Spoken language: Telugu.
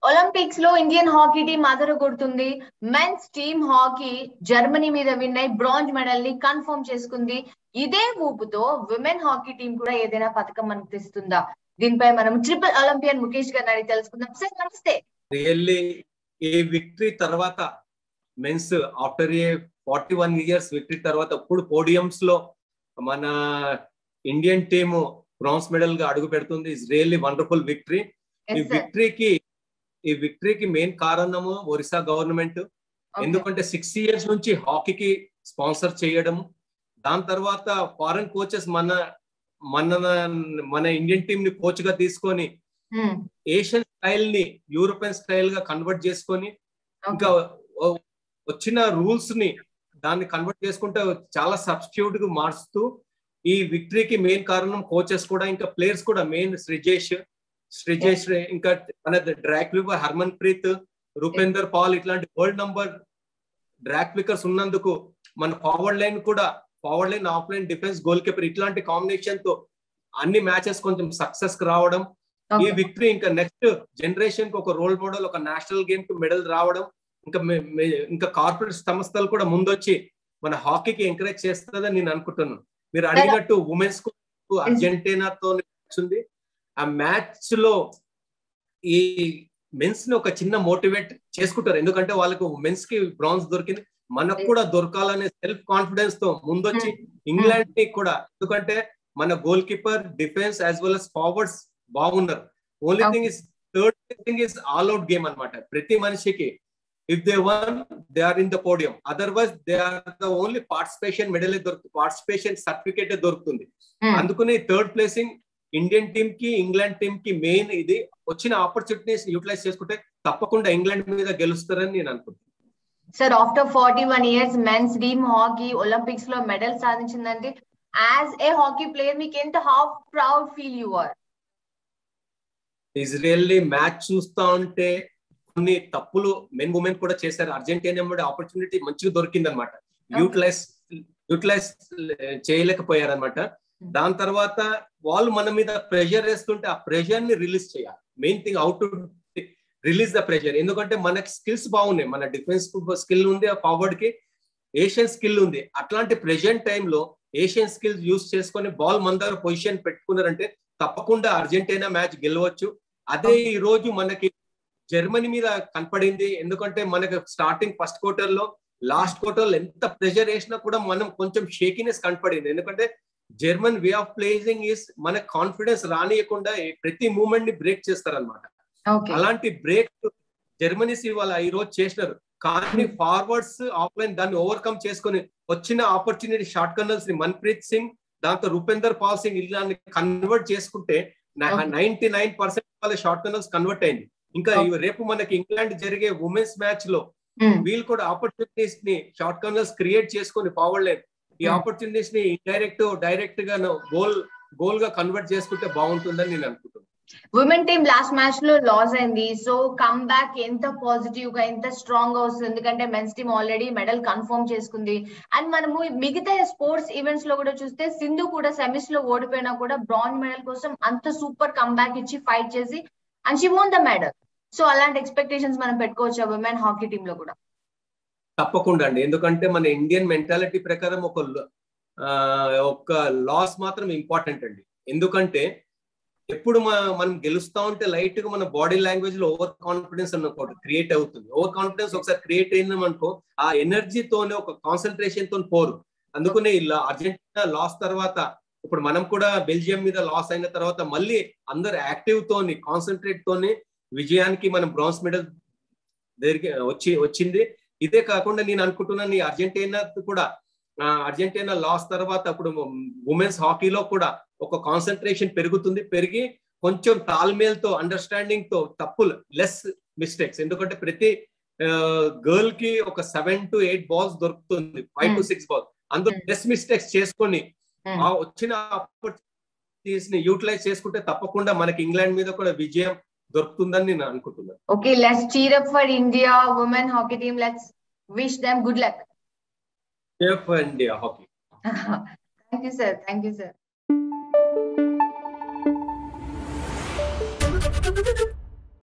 ఒలింపిక్స్ లో ఇండియన్ హాకీ టీం అదర కొడుతుంది మెన్స్ టీమ్ హాకీ జర్మనీ మీద విన్ అయి బ్రాంజ్ మెడల్ ని కన్ఫర్మ్ చేసుకుంది ఇదే ఊపుతో విమెన్ హాకీ టీం కూడా ఏదైనా పథకం మనకు తెస్తుందా దీనిపై మనం ట్రిపుల్ ఒలింపియన్ ముఖేష్ గారిని అడిగి తెలుసుకుందాం సార్ నమస్తే రియల్లీ ఈ విక్టరీ తర్వాత men's after a forty one years victory తర్వాత ఇప్పుడు పోడియంస్ లో మన ఇండియన్ టీమ్ బ్రాంజ్ మెడల్ గా అడుగు పెడుతుంది ఇస్ రియల్లీ వండర్ఫుల్ విక్టరీ ఈ విక్టరీకి ఈ విక్టరీకి మెయిన్ కారణము ఒరిస్సా గవర్నమెంట్ ఎందుకంటే సిక్స్ ఇయర్స్ నుంచి హాకీకి స్పాన్సర్ చేయడం దాని తర్వాత ఫారెన్ కోచెస్ మన మన మన ఇండియన్ టీం ని కోచ్ గా తీసుకొని ఏషియన్ స్టైల్ ని యూరోపియన్ స్టైల్ గా కన్వర్ట్ చేసుకొని ఇంకా వచ్చిన రూల్స్ ని దాన్ని కన్వర్ట్ చేసుకుంటే చాలా సబ్స్టిట్యూట్ గా మార్చుతూ ఈ విక్టరీకి మెయిన్ కారణం కోచెస్ కూడా ఇంకా ప్లేయర్స్ కూడా మెయిన్ శ్రీజేష్ శ్రీజేష్ ఇంకా మన డ్రాక్ వివర్ హర్మన్ ప్రీత్ రూపేందర్ పాల్ ఇట్లాంటి వరల్డ్ నంబర్ డ్రాక్ వికర్స్ ఉన్నందుకు మన ఫార్వర్డ్ లైన్ కూడా forward line half line defence goalkeeper ఇట్లాంటి కాంబినేషన్ తో అన్ని మ్యాచెస్ కొంచెం సక్సెస్ రావడం ఈ విక్టరీ ఇంకా నెక్స్ట్ జనరేషన్ కి ఒక రోల్ మోడల్ ఒక నేషనల్ గేమ్ కి మెడల్ రావడం ఇంకా ఇంకా కార్పొరేట్ సంస్థలు కూడా ముందొచ్చి మన హాకీకి ఎంకరేజ్ చేస్తుందని నేను అనుకుంటున్నాను మీరు అడిగినట్టు ఉమెన్స్ కు అర్జెంటీనాతో ఉంది ఆ మ్యాచ్ లో ఈ మెన్స్ ని ఒక చిన్న మోటివేట్ చేసుకుంటారు ఎందుకంటే వాళ్ళకు మెన్స్ కి బ్రాంజ్ దొరికింది మనకు కూడా దొరకాలనే సెల్ఫ్ కాన్ఫిడెన్స్ తో ముందొచ్చి ఇంగ్లాండ్ ని కూడా ఎందుకంటే మన goalkeeper defence as well as forwards బాగున్నారు only thing is third thing is all out game అనమాట ప్రతి మనిషికి if they won they are in the podium otherwise they are the only participation medal దొరుకుతుంది పార్టిసిపేషన్ సర్టిఫికేట్ దొరుకుతుంది అందుకని థర్డ్ ప్లేసింగ్ ఇండియన్ టీమ్ కి ఇంగ్లాండ్ టీమ్ కి మెయిన్ ఇది వచ్చిన ఆపర్చునిటీస్ యూటిలైజ్ చేసుకుంటే తప్పకుండా ఇంగ్లాండ్ మీద గెలుస్తారని నేను అనుకుంటున్నాను sir after forty one years men's team hockey Olympics లో మెడల్ సాధించిందంటే యాజ్ ఏ హాకీ ప్లేయర్ మీకు ఎంత how proud feel you are ఇజ్రాయల్లీ మ్యాచ్ చూస్తా ఉంటే కొన్ని తప్పులు మెన్ ఉమెన్ కూడా చేశారు అర్జెంటీనా కూడా ఆపర్చునిటీ మంచిగా దొరికింది అనమాట యూటిలైజ్ యూటిలైజ్ చేయలేకపోయారనమాట దాని తర్వాత వాళ్ళు మన మీద ప్రెషర్ వేస్తుంటే ఆ ప్రెషర్ ని రిలీజ్ చేయాలి main thing out to release the pressure ఎందుకంటే మనకి స్కిల్స్ బాగున్నాయి మన డిఫెన్స్ స్కిల్ ఉంది ఫార్వర్డ్ కి ఏషియన్ స్కిల్ ఉంది అట్లాంటి ప్రెజెంట్ టైంలో ఏషియన్ స్కిల్స్ యూస్ చేసుకొని బాల్ మన దగ్గర పొజిషన్ పెట్టుకున్నారంటే తప్పకుండా అర్జెంటీనా మ్యాచ్ గెలవచ్చు అదే ఈ రోజు మనకి జర్మనీ మీద కనపడింది ఎందుకంటే మనకి స్టార్టింగ్ ఫస్ట్ క్వార్టర్ లో లాస్ట్ క్వార్టర్ లో ఎంత ప్రెషర్ వేసినా కూడా మనం కొంచెం షేకినెస్ కనపడింది ఎందుకంటే German way of playing is మన కాన్ఫిడెన్స్ రానియకుండా ప్రతి మూమెంట్ ని బ్రేక్ చేస్తారనమాట అలాంటి బ్రేక్ జర్మనీస్ ఇవాళ ఈ రోజు చేసినారు కానీ ఫార్వర్డ్స్ ఆఫ్లైన్ దాన్ని ఓవర్కమ్ చేసుకుని వచ్చిన ఆపర్చునిటీ షార్ట్ కర్నల్స్ ని మన్ప్రీత్ సింగ్ దాంతో రూపేందర్ పాల్ సింగ్ ఇలాన్ని కన్వర్ట్ చేసుకుంటే నైన్టీ నైన్ పర్సెంట్ వాళ్ళ షార్ట్ కర్నల్స్ కన్వర్ట్ అయింది ఇంకా రేపు మనకి ఇంగ్లాండ్ జరిగే ఉమెన్స్ మ్యాచ్ లో వీళ్ళు కూడా ఆపర్చునిటీస్ ని షార్ట్ కర్నల్స్ క్రియేట్ చేసుకుని ఫార్వర్డ్ లైన్ ఈ ఆపర్చునిటీస్ ని ఇండైరెక్ట్ డైరెక్ట్ గా గోల్ గోల్ గా కన్వర్ట్ చేసుకుంటే బాగుంటుందని నేను అనుకుంటున్నాను ఉమెన్ టీమ్ లాస్ట్ మ్యాచ్ లో లాస్ అయింది సో కమ్ బ్యాక్ ఎంత పాజిటివ్ గా ఎంత స్ట్రాంగ్ గా వస్తుంది ఎందుకంటే men's team already medal confirm చేసుకుంది అండ్ మనము మిగతా స్పోర్ట్స్ ఈవెంట్స్ లో కూడా చూస్తే సింధు కూడా సెమీస్ లో ఓడిపోయినా కూడా బ్రాంజ్ మెడల్ కోసం అంత సూపర్ కమ్ బ్యాక్ ఇచ్చి ఫైట్ చేసి and she won the medal so అలాంటి ఎక్స్పెక్టేషన్స్ మనం పెట్టుకోవచ్చు ఉమెన్ హాకీ టీమ్ లో కూడా తప్పకుండా అండి ఎందుకంటే మన ఇండియన్ మెంటాలిటీ ప్రకారం ఒక ఒక లాస్ మాత్రం ఇంపార్టెంట్ అండి ఎందుకంటే ఎప్పుడు మనం గెలుస్తా ఉంటే లైట్ గా మన బాడీ లాంగ్వేజ్ లో ఓవర్ కాన్ఫిడెన్స్ అనుకోండి క్రియేట్ అవుతుంది ఓవర్ కాన్ఫిడెన్స్ ఒకసారి క్రియేట్ అయింది అనుకో ఆ ఎనర్జీతోనే ఒక కాన్సన్ట్రేషన్ తో పోరు అందుకనే ఇలా అర్జెంటీనా లాస్ తర్వాత ఇప్పుడు మనం కూడా బెల్జియం మీద లాస్ అయిన తర్వాత మళ్ళీ అందరు యాక్టివ్ తోని కాన్సన్ట్రేట్ తోని విజయానికి మనం బ్రాంజ్ మెడల్ దగ్గరికి వచ్చి వచ్చింది ఇదే కాకుండా నేను అనుకుంటున్నాను ఈ అర్జెంటీనా కూడా అర్జెంటీనా లాస్ తర్వాత అప్పుడు ఉమెన్స్ హాకీలో కూడా ఒక కాన్సన్ట్రేషన్ పెరుగుతుంది పెరిగి కొంచెం తాల్మేల్తో అండర్స్టాండింగ్ తో తప్పులు లెస్ మిస్టేక్స్ ఎందుకంటే ప్రతి గర్ల్ కి ఒక సెవెన్ టు ఎయిట్ బాల్స్ దొరుకుతుంది ఫైవ్ టు సిక్స్ బాల్స్ అందులో లెస్ మిస్టేక్స్ చేసుకొని ఆ వచ్చిన ఆపర్చునిటీస్ ని యూటిలైజ్ చేసుకుంటే తప్పకుండా మనకి ఇంగ్లాండ్ మీద కూడా విజయం దొరుకుతుందని నేను అనుకుంటున్నాను okay let's cheer up for India women hockey team let's wish them good luck for India hockey thank you sir thank you sir